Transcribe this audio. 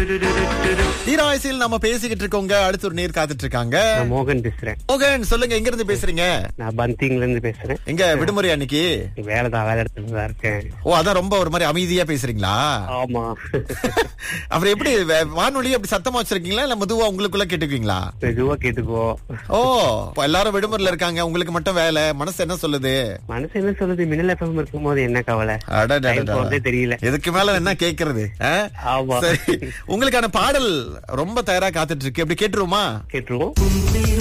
ஈராய்சியில் நம்ம பேசிக்கிட்டு இருக்கோங்க அடுத்து ஒரு நேர் காத்துட்டு இருக்காங்க நான் மோகன் பேசுறேன் மோகன் சொல்லுங்க எங்க இருந்து பேசுறீங்க நான் பந்திங்ல இருந்து பேசுறேன் எங்க விடுமுறை அன்னைக்கு வேலை தான் வேலை இடத்துல தான் இருக்கேன் ஓ அதான் ரொம்ப ஒரு மாதிரி அமைதியா பேசுறீங்களா ஆமா அப்புறம் எப்படி வே- வானொலி அப்படி சத்தமா வச்சிருக்கீங்களா இல்ல மெதுவா உங்களுக்குள்ள கேட்டுக்குவீங்களா மெதுவா கேட்டுக்கோ ஓ இப்ப எல்லாரும் விடுமுறையில இருக்காங்க உங்களுக்கு மட்டும் வேலை மனசு என்ன சொல்லுது மனசு என்ன சொல்லுது மின்னல் எஃப்எம் இருக்கும் போது என்ன கவலை அடடடடா. Time போறதே தெரியல இதுக்கு மேல என்ன கேக்குறது ஆ? ஆமா. சரி உங்களுக்கான பாடல் ரொம்ப தயாரா காத்துட்டு இருக்கு அப்படி கேட்டுருவோமா கேட்டுருவோம்